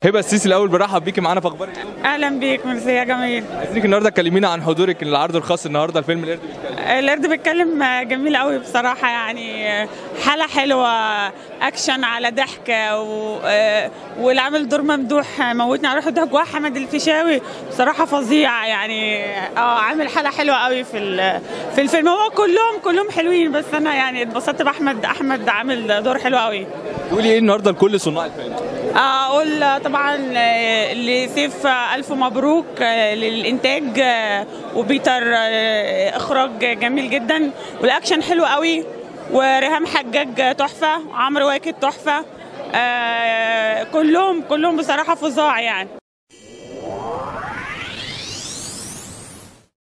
هبه السيسي الاول برحب بيكي معانا في اخبار اليوم اهلا بيك ميرسي يا جميل عايزينك النهارده تكلمينا عن حضورك للعرض الخاص النهارده الفيلم القرد بيتكلم القرد بيتكلم جميل قوي بصراحه يعني حاله حلوه اكشن على ضحك و... واللي عامل دور ممدوح موتني على روح الضحك واحمد الفيشاوي بصراحه فظيع يعني اه عامل حاله حلوه قوي في ال... في الفيلم هو كلهم كلهم حلوين بس انا يعني اتبسطت باحمد احمد عامل دور حلو قوي تقولي ايه النهارده لكل صناع الفيلم اقول طبعا لسيف الف مبروك للانتاج وبيتر اخراج جميل جدا والاكشن حلو قوي وريهام حجاج تحفه وعمرو واكد تحفه كلهم كلهم بصراحه فظاع يعني